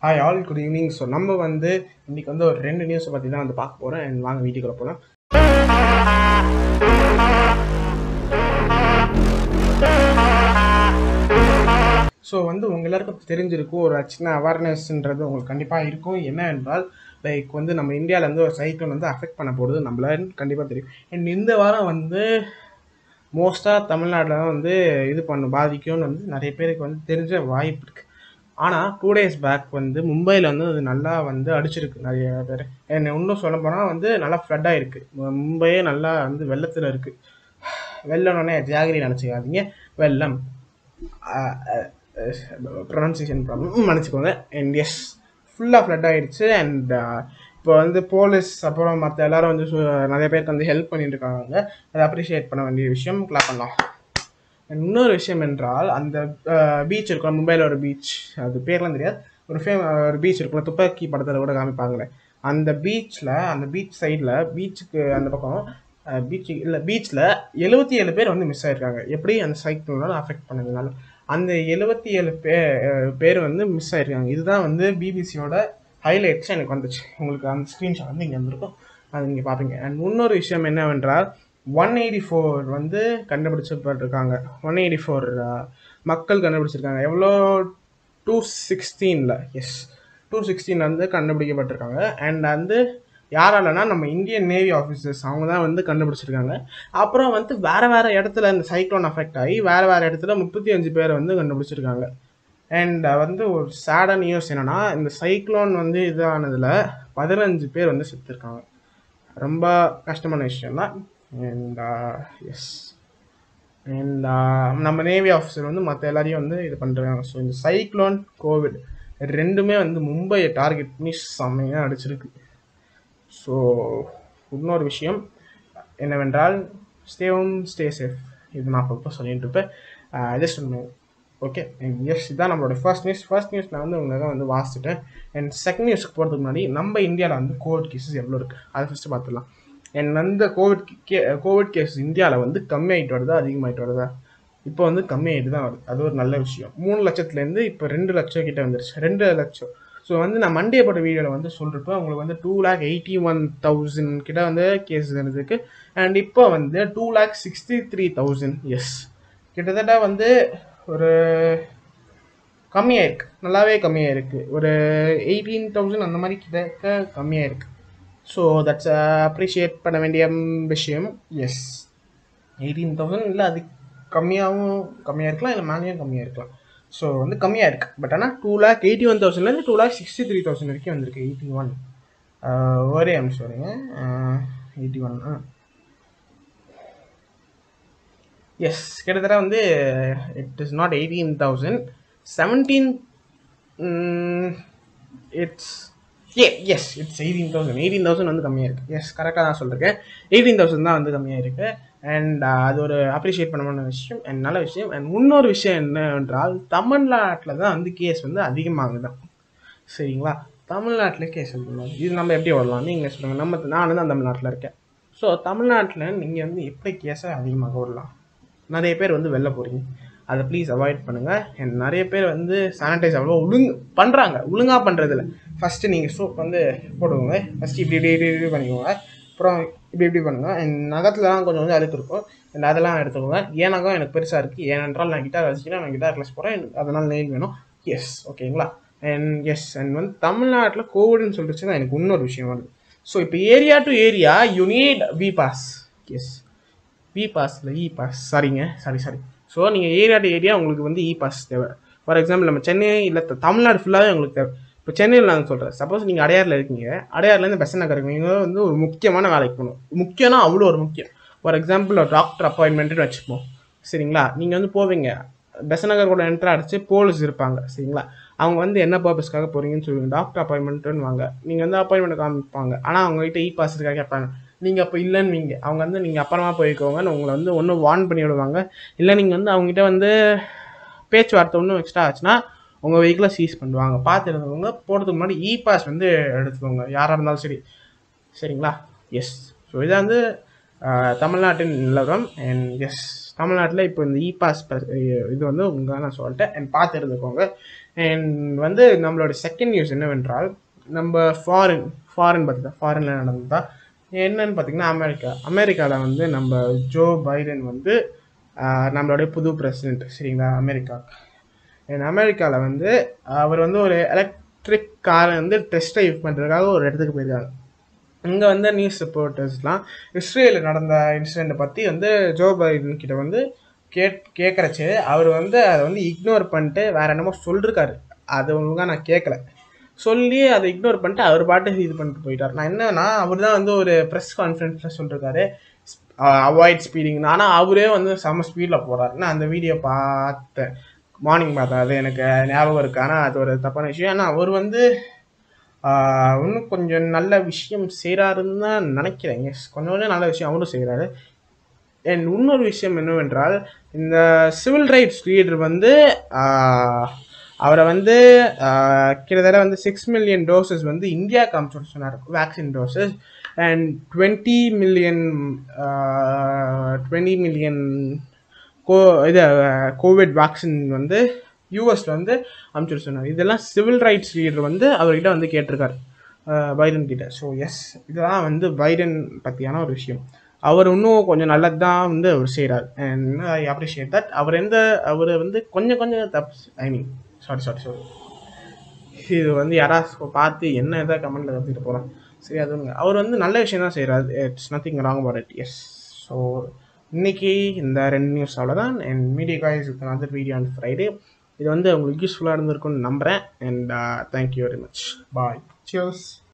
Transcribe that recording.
hi all good evening so நம்ம வந்து இன்னைக்கு வந்து ஒரு ரெண்டு நியூஸை பற்றி தான் வந்து பார்க்க போகிறோம் அண்ட் வாங்க வீட்டுக்குள்ள போகலாம் ஸோ வந்து உங்க எல்லாருக்கும் தெரிஞ்சிருக்கும் ஒரு சின்ன அவேர்னஸ்ன்றது உங்களுக்கு கண்டிப்பாக இருக்கும் என்ன என்றால் லைக் வந்து நம்ம இந்தியாவில் வந்து ஒரு சைக்கிள் வந்து அஃபெக்ட் பண்ண போகிறது நம்மள கண்டிப்பாக தெரியும் அண்ட் இந்த வாரம் வந்து மோஸ்ட்டாக தமிழ்நாட்டில் தான் வந்து இது பண்ணும் பாதிக்கும்னு வந்து நிறைய பேருக்கு வந்து தெரிஞ்ச வாய்ப்பு இருக்குது ஆனால் டூ டேஸ் பேக் வந்து மும்பையில் வந்து அது நல்லா வந்து அடிச்சிருக்கு நிறைய பேர் என்ன இன்னும் சொல்ல போனால் வந்து நல்லா ஃப்ளட் ஆகிருக்கு மும்பையே நல்லா வந்து வெள்ளத்தில் இருக்குது வெள்ளம்னே ஜாகிரி நினச்சிக்காதீங்க வெள்ளம் ப்ரொனன்சியேஷன் ப்ராப்ளம் நினச்சிக்கோங்க அண்ட் எஸ் ஃபுல்லாக ஃப்ளட் ஆகிடுச்சு அண்ட் இப்போ வந்து போலீஸ் அப்புறம் மற்ற எல்லாரும் வந்து சு- நிறைய பேருக்கு வந்து ஹெல்ப் பண்ணிட்டு இருக்காங்க அதை அப்ரிஷியேட் பண்ண வேண்டிய விஷயம் கிளாப் பண்ணலாம் And இன்னொரு விஷயம் என்றால் அந்த பீச் இருக்கும் மும்பையில் ஒரு பீச் அது பேர்லாம் தெரியாது ஒரு ஃபேம் ஒரு பீச் இருக்கும் துப்பாக்கி படத்தில் கூட காமிப்பாங்களே அந்த பீச்சில் அந்த பீச் சைடில் பீச்சுக்கு அந்த பக்கம் பீச் இல்லை பீச்சில் எழுபத்தி ஏழு பேர் வந்து மிஸ் ஆயிருக்காங்க எப்படி அந்த சைக்கிள்னால அஃபெக்ட் பண்ணதுனால அந்த எழுபத்தி ஏழு பே அஹ் பேர் வந்து மிஸ் ஆயிருக்காங்க இதுதான் வந்து பிபிசியோட ஹைலைட்ஸ் எனக்கு வந்துச்சு உங்களுக்கு அந்த ஸ்க்ரீன்ஷாட் வந்து இங்கே வந்திருக்கும் அது நீங்கள் பார்ப்பீங்க அண்ட் இன்னொரு விஷயம் என்னவென்றால் ஒன் எயிட்டி ஃபோர் வந்து கண்டுபிடிச்சப்பட்டிருக்காங்க ஒன் எயிட்டி ஃபோர் மக்கள் கண்டுபிடிச்சிருக்காங்க எவ்வளோ டூ சிக்ஸ்டீனில் எஸ் டூ சிக்ஸ்டீன் வந்து கண்டுபிடிக்கப்பட்டிருக்காங்க அண்ட் வந்து யாராலனா நம்ம இந்தியன் நேவி ஆஃபீஸர்ஸ் அவங்க தான் வந்து கண்டுபிடிச்சிருக்காங்க அப்புறம் வந்து வேறு வேறு இடத்துல இந்த சைக்ளோன் அஃபெக்ட் ஆகி வேறு வேறு இடத்துல முப்பத்தி அஞ்சு பேர் வந்து கண்டுபிடிச்சிருக்காங்க அண்ட் வந்து ஒரு சேடான நியூஸ் என்னன்னா இந்த சைக்ளோன் வந்து இதானதில் பதினஞ்சு பேர் வந்து செத்துருக்காங்க ரொம்ப கஷ்டமான விஷயம் தான் அண்ட் எஸ் அண்ட் நம்ம நேவி ஆஃபீஸர் வந்து மற்ற எல்லாரையும் வந்து இது பண்ணுறாங்க ஸோ இந்த சைக்ளோன் கோவிட் ரெண்டுமே வந்து மும்பையை டார்கெட் பண்ணி செம்மையாக அடிச்சிருக்கு ஸோ இன்னொரு விஷயம் என்னவென்றால் ஸ்டே ஹோம் ஸ்டே சேஃப் இது நான் அப்பப்போ சொல்லிட்டு இருப்பேன் ஜஸ்ட் ஒன்று ஓகே எஸ் இதுதான் நம்மளோட ஃபர்ஸ்ட் நியூஸ் ஃபர்ஸ்ட் நியூஸ் நான் வந்து உங்களுக்காக வந்து வாசிச்சிட்டேன் அண்ட் செகண்ட் நியூஸ்க்கு போகிறதுக்கு முன்னாடி நம்ம இந்தியாவில் வந்து கோவிட் கேசஸ் எவ்வளோ இருக்குது அதை ஃபஸ்ட்டு பார்த்துடலாம் அண்ட் அந்த கோவிட் கே கோவிட் கேஸ் இந்தியாவில் வந்து கம்மியாயிட்டு வருதா அதிகமாயிட்டு வருதா இப்போ வந்து கம்மியாயிட்டு தான் வருது அது ஒரு நல்ல விஷயம் மூணு லட்சத்துலேருந்து இப்போ ரெண்டு லட்சம் கிட்ட வந்துருச்சு ரெண்டு லட்சம் ஸோ வந்து நான் மண்டே போட்ட வீடியோவில் வந்து சொல்கிறப்ப உங்களுக்கு வந்து two lakh eighty one thousand கிட்ட வந்து கேசஸ் இருந்திருக்கு அண்ட் இப்போ வந்து two lakh sixty three thousand yes கிட்டத்தட்ட வந்து ஒரு கம்மியாக இருக்கு நல்லாவே கம்மியாக இருக்கு ஒரு எயிட்டீன் தௌசண்ட் அந்த மாதிரி கிட்ட கம்மியாக இருக்கு ஸோ தட்ஸ் அப்ரிஷியேட் பண்ண வேண்டிய விஷயம் எஸ் எயிட்டீன் தௌசண்ட் இல்லை அது கம்மியாகவும் கம்மியாக இருக்கலாம் இல்லை மேலேயும் கம்மியாக இருக்கலாம் ஸோ வந்து கம்மியாக இருக்குது பட் ஆனால் டூ லேக் எயிட்டி ஒன் தௌசண்ட்லேருந்து two lakh sixty three thousand வரைக்கும் வந்திருக்கு எயிட்டி ஒன் ஒரே அம்சம் வருங்க எயிட்டி ஒன் எஸ் கிட்டத்தட்ட வந்து it is not eighteen thousand seventeen it's a yes it's eighteen thousand eighteen thousand வந்து கம்மியாக இருக்குது எஸ் கரெக்டாக தான் சொல்லிருக்கேன் எயிட்டீன் தௌசண்ட் தான் வந்து கம்மியாக இருக்குது அண்ட் அது ஒரு அப்ரிஷியேட் பண்ணமான விஷயம் அண்ட் நல்ல விஷயம் அண்ட் இன்னொரு விஷயம் என்னவென்றால் தமிழ்நாட்டில் தான் வந்து கேஸ் வந்து அதிகமாகுது சரிங்களா தமிழ்நாட்டில் கேஸ் அதிகமாகுது இது நம்ம எப்படி விடலாம் நீங்கள் சொல்லுங்கள் நம்ம நான் தான் தமிழ்நாட்டில் இருக்கேன் ஸோ தமிழ்நாட்டில் நீங்கள் வந்து எப்படி கேஸை அதிகமாக விடலாம் நிறைய பேர் வந்து வெளில போகிறீங்க அதை ப்ளீஸ் அவாய்ட் பண்ணுங்கள் அண்ட் நிறைய பேர் வந்து சானிடைஸ் அவ்வளோ ஒழுங்கு பண்ணுறாங்க ஒழுங்காக பண்ணுறதில்ல ஃபஸ்ட்டு நீங்கள் சோப் வந்து போடுவோங்க ஃபஸ்ட்டு இப்படி இப்படி இப்படி இப்படி பண்ணிக்கோங்க அப்புறம் இப்படி இப்படி பண்ணுங்க அண்ட் நகத்துலலாம் கொஞ்சம் கொஞ்சம் அழுக்கு இருக்கும் அண்ட் அதெல்லாம் எடுத்துக்கோங்க ஏனகம் எனக்கு பெருசாக இருக்குது ஏனென்றால் நான் கிட்டார் வச்சுக்கினா நான் கிட்டார் கிளாஸ் போகிறேன் எனக்கு அதனால் நெயில் வேணும் எஸ் ஓகேங்களா அண்ட் எஸ் அண்ட் வந்து தமிழ்நாட்டில் கோவிட்னு சொல்லிட்டு தான் எனக்கு இன்னொரு விஷயம் வருது ஸோ இப்போ area to area you need V pass yes V pass இல்லை இ பாஸ் சாரிங்க சாரி சாரி ஸோ நீங்கள் ஏரியா டு ஏரியா உங்களுக்கு வந்து இ பாஸ் தேவை ஃபார் எக்ஸாம்பிள் நம்ம சென்னை இல்லை த- தமிழ்நாடு ஃபுல்லாகவே உங்களுக்கு தேவை இப்போ சென்னையில் நான் சொல்கிறேன் சப்போஸ் நீங்கள் அடையாரில் இருக்கீங்க அடையார்லேருந்து பெசன் நகர் இருக்கீங்க வந்து ஒரு முக்கியமான வேலைக்கு போகணும் முக்கியம்னா அவ்வளோ ஒரு முக்கியம் ஃபார் எக்ஸாம்பிள் ஒரு டாக்டர் அப்பாயின்மெண்ட்டுன்னு வச்சுப்போம் சரிங்களா நீங்கள் வந்து போவீங்க பெசன் நகர் கூட என்ட்ரு அடிச்சு போலீஸ் இருப்பாங்க சரிங்களா அவங்க வந்து என்ன பர்பஸ்க்காக போகிறீங்கன்னு சொல்லுவீங்க டாக்டர் அப்பாயின்மெண்ட்டுன்னு வாங்க நீங்கள் வந்து அப்பாயின்மெண்ட் காமிப்பாங்க ஆனால் அவங்ககிட்ட இ பாஸ் இருக்கா கேட்பாங்க நீங்கள் அப்போ இல்லைன்னுவீங்க அவங்க வந்து நீங்கள் அப்புறமா போய்க்கோங்கன்னு உங்களை வந்து ஒன்று வார்ன் பண்ணி விடுவாங்க இல்லை நீங்கள் வந்து அவங்ககிட்ட வந்து பேச்சுவார்த்தை ஒன்றும் எக்ஸ்ட்ரா ஆச்சுன்னா உங்கள் வெஹிக்கிளை சீஸ் பண்ணுவாங்க பார்த்து இருந்தவங்க போகிறதுக்கு முன்னாடி இ பாஸ் வந்து எடுத்துக்கோங்க யாராக இருந்தாலும் சரி சரிங்களா எஸ் ஸோ இதை வந்து தமிழ்நாட்டின் நிலவரம் அண்ட் எஸ் தமிழ்நாட்டில் இப்போ இந்த இ பாஸ் இது வந்து உங்க நான் சொல்லிட்டேன் அண்ட் பார்த்து இருந்துக்கோங்க அண்ட் வந்து நம்மளோட செகண்ட் நியூஸ் என்னவென்றால் நம்ம ஃபாரின் ஃபாரின் பற்றி தான் ஃபாரினில் நடந்ததா என்னன்னு பார்த்தீங்கன்னா அமெரிக்கா அமெரிக்காவில் வந்து நம்ம ஜோ பைடன் வந்து ஆஹ், நம்மளுடைய புது பிரசிடென்ட் சரிங்களா அமெரிக்கா அண்ட் அமெரிக்காவில் வந்து அவர் வந்து ஒரு எலக்ட்ரிக் காரை வந்து டெஸ்ட் ட்ரைவ் பண்ணுறதுக்காக ஒரு இடத்துக்கு போயிருக்காங்க இங்கே வந்து நியூஸ் ரிப்போர்ட்டர்ஸ்லாம் இஸ்ரேலில் நடந்த இன்சிடெண்ட்டை பற்றி வந்து ஜோ பைடன் கிட்ட வந்து கேட் கேட்குறச்சு அவர் வந்து அதை வந்து இக்னோர் பண்ணிட்டு வேற என்னமோ சொல்லிருக்காரு அது ஒழுங்காக நான் கேட்கல சொல்லி அதை இக்னோர் பண்ணிட்டு அவர் பாட்டு இது பண்ணிட்டு போயிட்டார் நான் என்னன்னா அவர் தான் வந்து ஒரு ப்ரெஸ் கான்ஃபரன்ஸில் சொல்லிருக்காரு அவாய்ட் ஸ்பீடிங் ஆனால் அவரே வந்து செம்ம ஸ்பீடில் போகிறார் நான் அந்த வீடியோ பார்த்தேன் மார்னிங் பார்த்தேன் அது எனக்கு ஞாபகம் இருக்கு ஆனால் அது ஒரு தப்பான விஷயம் ஆனால் அவர் வந்து ஆஹ், இன்னும் கொஞ்சம் நல்ல விஷயம் செய்கிறாருன்னு தான் நினைக்கிறேன் எஸ் கொஞ்சம் கொஞ்சம் நல்ல விஷயம் அவரும் செய்கிறாரு அண்ட் இன்னொரு விஷயம் என்னவென்றால் இந்த சிவில் ரைட்ஸ் லீடர் வந்து ஆஹ், அவரை வந்து ஆஹ், கிட்டத்தட்ட வந்து சிக்ஸ் மில்லியன் டோசஸ் வந்து இந்தியாவுக்கு அனுப்பிச்சு சொன்னார் vaccine doses and twenty million twenty million கோ இது கோவிட் வேக்சின் வந்து யூஎஸ்ல வந்து அனுப்பிச்சு சொன்னார் இதெல்லாம் சிவில் ரைட்ஸ் லீடர் வந்து அவர்கிட்ட வந்து கேட்டிருக்காரு அஹ் பைடன் கிட்ட ஸோ எஸ் இதெல்லாம் வந்து பைடன் பற்றியான ஒரு விஷயம் அவர் இன்னும் கொஞ்சம் நல்லது தான் வந்து அவர் செய்கிறார் அண்ட் ஐ அப்ரிஷியேட் தட் அவர் எந்த அவர் வந்து கொஞ்சம் கொஞ்சம் தப்பு I mean sorry sorry sorry இது வந்து யாராவது பார்த்து என்ன எதாவது கமெண்ட்டில் கற்றுட்டு போகிறோம் சரி அது ஒன்றுங்க அவர் வந்து நல்ல விஷயம் தான் செய்கிறார் it's nothing wrong about it yes so இன்னைக்கு இந்த ரெண்டு நியூஸ் அவ்வளோதான் and media guys with another video on Friday இது வந்து உங்களுக்கு யூஸ்ஃபுல்லாக இருந்திருக்கும்னு நம்புகிறேன் and thank you very much bye cheers